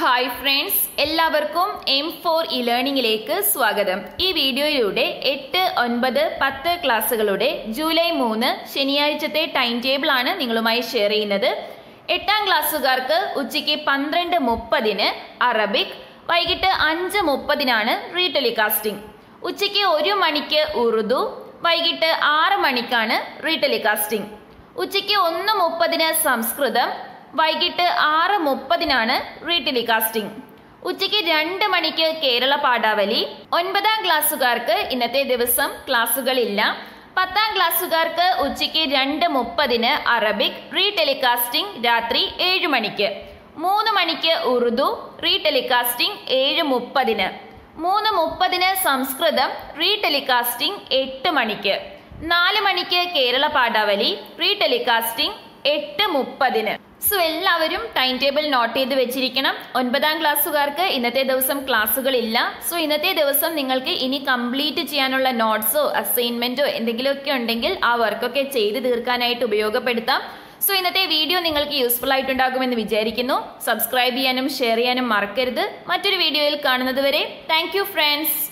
hi friends എല്ലാവർക്കും M four E ലേണിംഗിലേക്ക് സ്വാഗതം ഈ വീഡിയോയിലൂടെ എട്ട് ഒൻപത് പത്ത് ക്ലാസ്സുകളുടെ ജൂലൈ മൂന്ന് ശനിയാഴ്ചത്തെ ടൈം ടേബിൾ ആണ് നിങ്ങളുമായി ഷെയർ ചെയ്യുന്നത് എട്ടാം ക്ലാസ്സുകാർക്ക് ഉച്ചയ്ക്ക് പന്ത്രണ്ട് മുപ്പതിന് അറബിക് വൈകിട്ട് അഞ്ച് മുപ്പതിനാണ് റീടെലികാസ്റ്റിംഗ് ഉച്ചയ്ക്ക് ഒരു മണിക്ക് ഉറുദു വൈകിട്ട് ആറ് മണിക്കാണ് റീടെലികാസ്റ്റിംഗ് ഉച്ചയ്ക്ക് ഒന്ന് മുപ്പതിന് സംസ്കൃതം വൈകിട്ട് ആറ് മുപ്പതിനാണ് റീടെലികാസ്റ്റിംഗ് ഉച്ചയ്ക്ക് രണ്ട് മണിക്ക് കേരള പാഠാവലി ഒൻപതാം ക്ലാസ്സുകാർക്ക് ഇന്നത്തെ ദിവസം ക്ലാസ്സുകളില്ല പത്താം ക്ലാസ്സുകാർക്ക് ഉച്ചയ്ക്ക് രണ്ട് മുപ്പതിന് അറബിക് റീടെലികാസ്റ്റിംഗ് രാത്രി ഏഴ് മണിക്ക് മൂന്ന് മണിക്ക് ഉറുദു റീടെലികാസ്റ്റിംഗ് ഏഴ് മുപ്പതിന് മൂന്ന് മുപ്പതിന് സംസ്കൃതം റീടെലികാസ്റ്റിംഗ് എട്ട് മണിക്ക് നാല് മണിക്ക് കേരള പാഠാവലി റീടെലികാസ്റ്റിംഗ് എട്ട് മുപ്പതിന് സോ എല്ലാവരും ടൈം ടേബിൾ നോട്ട് ചെയ്ത് വെച്ചിരിക്കണം ഒൻപതാം ക്ലാസ്സുകാർക്ക് ഇന്നത്തെ ദിവസം ക്ലാസ്സുകളില്ല സോ ഇന്നത്തെ ദിവസം നിങ്ങൾക്ക് ഇനി കംപ്ലീറ്റ് ചെയ്യാനുള്ള നോട്ട്സോ അസൈൻമെന്റോ എന്തെങ്കിലുമൊക്കെ ഉണ്ടെങ്കിൽ ആ വർക്കൊക്കെ ചെയ്ത് തീർക്കാനായിട്ട് ഉപയോഗപ്പെടുത്താം സോ ഇന്നത്തെ വീഡിയോ നിങ്ങൾക്ക് യൂസ്ഫുൾ ആയിട്ടുണ്ടാകുമെന്ന് വിചാരിക്കുന്നു സബ്സ്ക്രൈബ് ചെയ്യാനും ഷെയർ ചെയ്യാനും മറക്കരുത് മറ്റൊരു വീഡിയോയിൽ കാണുന്നത് വരെ താങ്ക് യു ഫ്രണ്ട്സ്